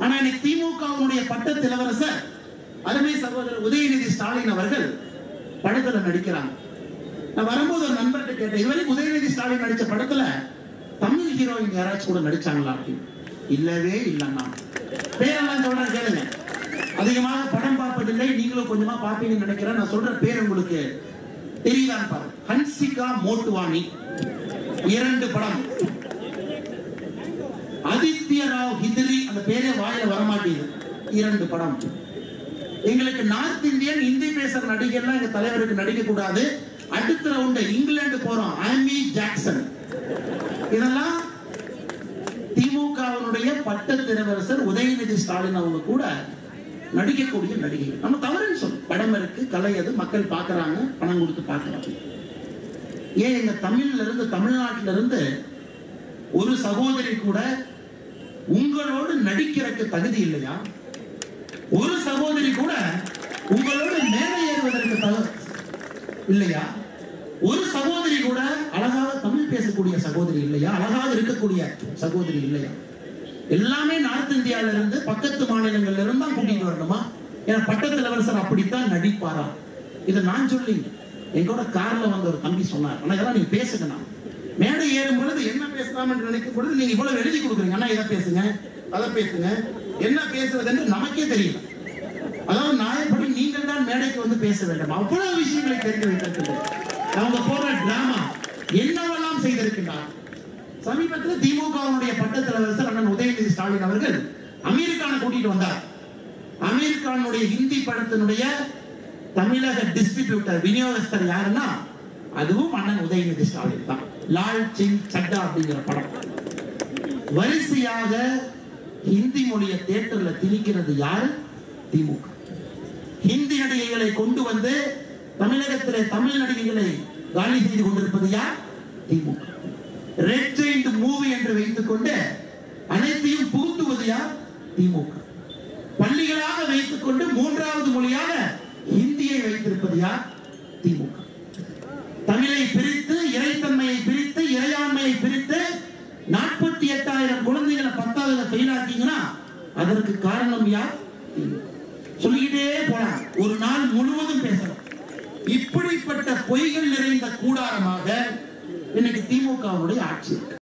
ஆனா இன்னைக்கு திமுகவுடைய பட்டத்து இளவரசர் அருமை சகோதரர் உதயநிதி ஸ்டாலின் அவர்கள் படத்துல நடிக்கிறாங்க நான் வரும்போது ஒரு நண்பர்கிட்ட கேட்டேன் இதுவரைக்கும் உதயநிதி ஸ்டாலின் நடிச்ச படத்துல தமிழ் ஹீரோயின் யாராச்சும் கூட நடிச்சாங்களா அப்படின்னு இல்லவே இல்லைண்ணா பேரெல்லாம் சொல்றேன் கேளுங்க அதிகமாக படம் பார்ப்பதில்லை நீங்களும் கொஞ்சமா பார்ப்பீங்கன்னு நினைக்கிறேன் நான் சொல்ற பேர் உங்களுக்கு தெரியுதான்னு பாருங்க ஹன்சிகா மோட்டுவாணி இரண்டு படம் ஆதித்ய ராவ் ஹிதிரி அந்த பேரே வாயில வரமாட்டேங்குது இரண்டு படம் எங்களுக்கு நார்த் இந்தியன் ஹிந்தி பேசுற நடிகர்லாம் எங்க தலைவருக்கு நடிக்க கூடாது அடுத்த ரவுண்ட் இங்கிலாந்து போறோம் ஆமி ஜாக்சன் இதெல்லாம் திமுகவினுடைய பட்டத்து இளவரசர் உதயநிதி ஸ்டாலின் அவங்க கூட நடிக்கக்கூடிய நடிகை நம்ம தவறுன்னு சொல்லு படம் இருக்கு கலை அது மக்கள் பார்க்கறாங்க பணம் கொடுத்து பார்க்கறாங்க ஏன் எங்க தமிழ்ல இருந்து தமிழ்நாட்டில இருந்து ஒரு சகோதரி கூட உங்களோடு நடிக்கிறதுக்கு தகுதி இல்லையா ஒரு சகோதரி கூட உங்களோடு மேலே ஏறுவதற்கு தகு இல்லையா ஒரு சகோதரி கூட அழகாக தமிழ் பேசக்கூடிய சகோதரி இல்லையா அழகாக இருக்கக்கூடிய சகோதரி இல்லையா எல்லாமே நார்த் இந்தியால இருந்து பக்கத்து மாநிலங்கள்ல இருந்து தான் கூட்டிட்டு வரணுமா ஏன்னா பட்டத்து இளவரசர் அப்படித்தான் நடிப்பாரா இதை நான் சொல்லிங்க எங்கூட கார்ல வந்த ஒரு தம்பி சொன்னார் ஆனா இதெல்லாம் நீங்க பேசுங்கண்ணா மேடை ஏறும் பொழுது என்ன பேசலாம்னு நினைக்கும் பொழுது நீங்க இவ்வளவு எழுதி கொடுக்குறீங்க அண்ணா இதை பேசுங்க அதை பேசுங்க என்ன பேசுறது என்று நமக்கே தெரியல அதாவது நாயப்படி நீங்கள் தான் மேடைக்கு வந்து பேச வேண்டும் அவ்வளவு விஷயங்களை தெரிந்து வைத்திருக்கின்றனர் அவங்க போற டிராமா என்னவெல்லாம் செய்திருக்கின்றார் சமீபத்தில் திமுகவுடைய பட்டத் தலைவர் அண்ணன் உதயநிதி ஸ்டாலின் அவர்கள் அமெரிக்கான கூட்டிட்டு வந்தார் அமெரிக்கானுடைய ஹிந்தி படத்தினுடைய தமிழக டிஸ்ட்ரிபியூட்டர் விநியோகஸ்தர் யாருன்னா அதுவும் அண்ணன் உதயநிதி ஸ்டாலின் தான் லால் சிங் சட்டா அப்படிங்கிற படம் வரிசையாக ஹிந்தி மொழியை தேட்டர்ல திணிக்கிறது யாரு திமுக ஹிந்தி நடிகைகளை கொண்டு வந்து தமிழகத்திலே தமிழ் நடிகைகளை காலி செய்து கொண்டிருப்பது யார் திமுக ரெட் ஜெயிண்ட் மூவி என்று வைத்துக் கொண்டு அனைத்தையும் புகுத்துவது யார் திமுக பள்ளிகளாக வைத்துக் கொண்டு மூன்றாவது மொழியாக ஹிந்தியை வைத்திருப்பது யார் திமுக தமிழை பிரித்து இறைத்தன்மையை பிரித்து இறையாண்மையை பிரித்து நாற்பத்தி எட்டாயிரம் குழந்தைகளை பத்தாவது ஃபெயில் ஆக்கீங்கன்னா அதற்கு காரணம் யார் திமுக. சொல்லிக்கிட்டே போலாம் ஒரு நாள் முழுவதும் பேசலாம் இப்படிப்பட்ட பொய்கள் நிறைந்த கூடாரமாக இன்னைக்கு திமுகவுடைய ஆட்சி இருக்கு